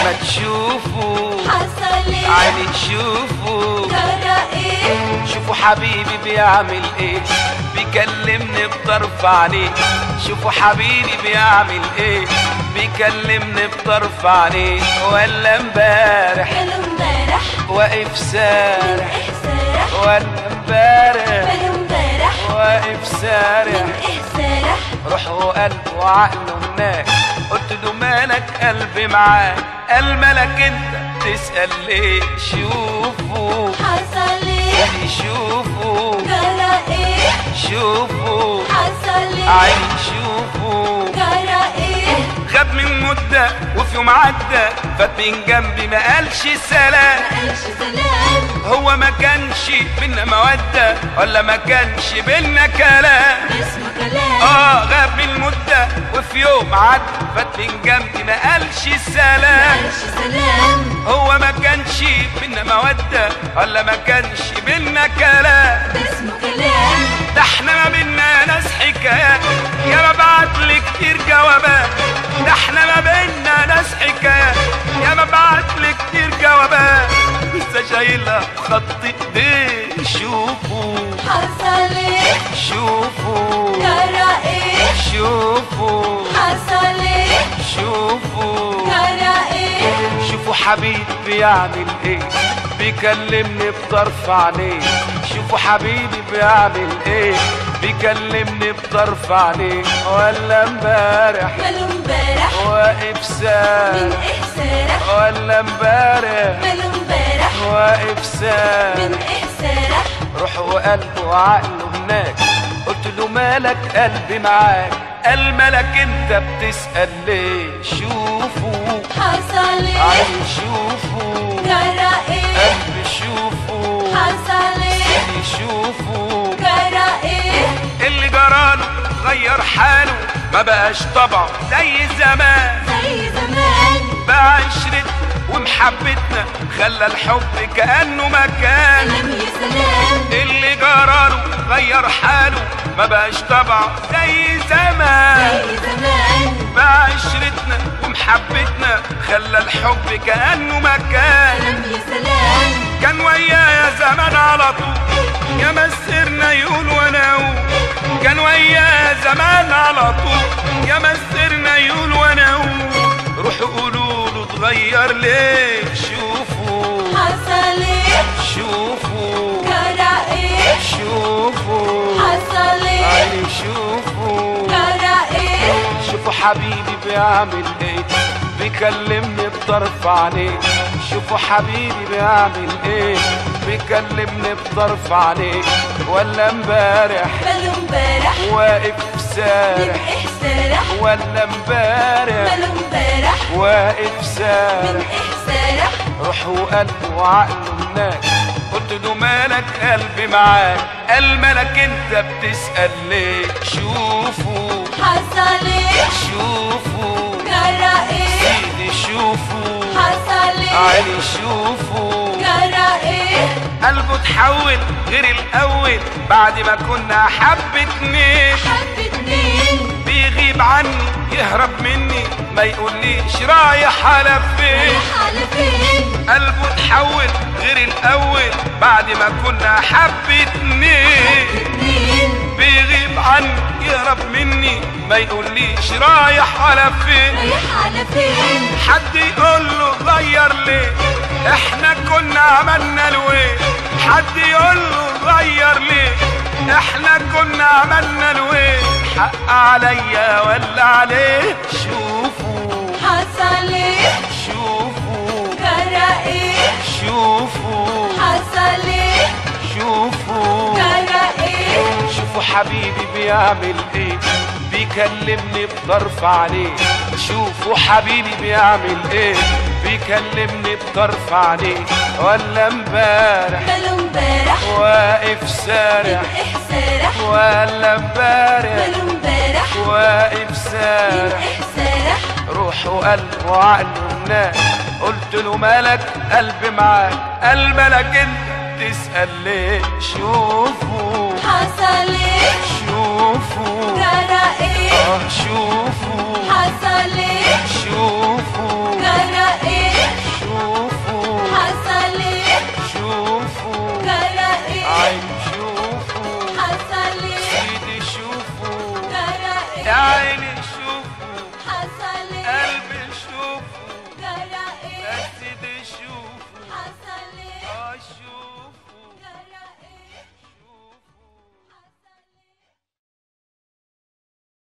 ما تشوفوا حصل ايه عيني تشوفوا جرى ايه شوفوا حبيبي بيعمل ايه بيكلمني بطرف عينيه شوفوا حبيبي بيعمل ايه بيكلمني بطرف عينيه ولا امبارح ماله امبارح واقف من سارح ايه سارح ولا امبارح ماله امبارح واقف سارح من ايه سارح روحه وقلبه وعقله هناك قلت له مالك قلبي معاك قال مالك انت تسأل ليه شوفوا حصل ايه شوفوا جرى ايه شوفوا حصل ايه عين شوفوا جرى ايه غاب من مدة وفي يوم عدى فات من جنبي ما قالش سلام قالش سلام هو ما كانش بينا مودة ولا ما كانش بينا كلام اسمه كلام اه غاب من مدة وفي يوم عدى فات من جنبي ما قالش سلام قالش سلام هو ما كانش بينا مودة ولا ما كانش بينا كلام اسمه كلام ده احنا ما بينا ناس حكايات يا ما بعت لي كتير جوابات ده احنا ما بينا ناس حكايات يا ما بعت لي كتير جوابات لسه شايلها بخط ايديه شوفوا حصل ايه شوفوا جرى ايه شوفوا حصل ايه شوفوا جرى ايه شوفوا حبيبي بيعمل ايه بيكلمني بطرف عينيه شوفوا حبيبي بيعمل ايه بيكلمني بطرف عينيه ولا امبارح ماله امبارح واقف من سارح ايه سارح ولا امبارح ماله امبارح واقف من سارح ايه سارح روحه وقلبه وعقله هناك قلت له مالك قلبي معاك قال مالك انت بتسأل ليه شوفوا حصل ايه عين شوفوا جرى ايه قلبي شوفوا حصل ايه عيني شوفوا جرى ايه اللي جراله غير حاله ما بقاش طبعه زي زمان زي زمان بقى عشرتنا ومحبتنا خلى الحب كأنه مكان سلام يا سلام اللي جراله غير حاله ما بقاش طبعه زي زمان زي زمان بقى عشرتنا ومحبتنا خلى الحب كأنه مكان سلام يا سلام كان ويايا زمان على طول يا مسرنا يقول وانا اقول كان ويايا زمان على طول يا مسرنا يقول وانا اقول روحوا قولوا له اتغير ليه شوفوا حصل ايه شوفوا جرى ايه شوفوا حصل ايه عيني شوفوا جرى ايه شوفوا حبيبي بيعمل ايه بيكلمني بطرف عينيه شوفوا حبيبي بيعمل ايه بيكلمني بطرف عينيه ولا امبارح ماله امبارح واقف من سارح ايه سارح ولا امبارح ماله امبارح واقف من سارح ايه سارح روحه وقلبه وعقله هناك قلت له مالك قلبي معاك قال مالك انت بتسأل ليه شوفوا حصل ايه شوفوا جرى ايه سيدي شوفوا حصل ايه عيني شوفوا جرى ايه قلبه اتحول غير الاول بعد ما كنا حبتني حب اتنين بيغيب عني يهرب مني ما يقوليش رايح على فين رايح على فين قلبه اتحول غير الاول بعد ما كنا حبتني اتنين بيغيب عني يهرب مني ما يقوليش رايح على فين رايح على فين حد يقول له غير ليه احنا كنا عملنا له ايه حد يقول له غير ليه احنا كنا عملنا له ايه حق عليا ولا عليه شوفوا حصل ايه شوفوا جرى ايه شوفوا حصل ايه شوفوا جرى ايه شوفوا حبيبي بيعمل ايه بيكلمني بطرف عليه شوفوا حبيبي بيعمل ايه بيكلمني بطرف عليه ولا امبارح ماله امبارح واقف من سارح ايه سارح ولا امبارح ماله امبارح واقف من سارح ايه سارح روح وقلب وعقله هناك قلت له مالك قلبي معاك قال مالك انت تسأل ليه شوفوا حصل ايه شوفوا جرى ايه اه شوفوا حصل ايه شوفوا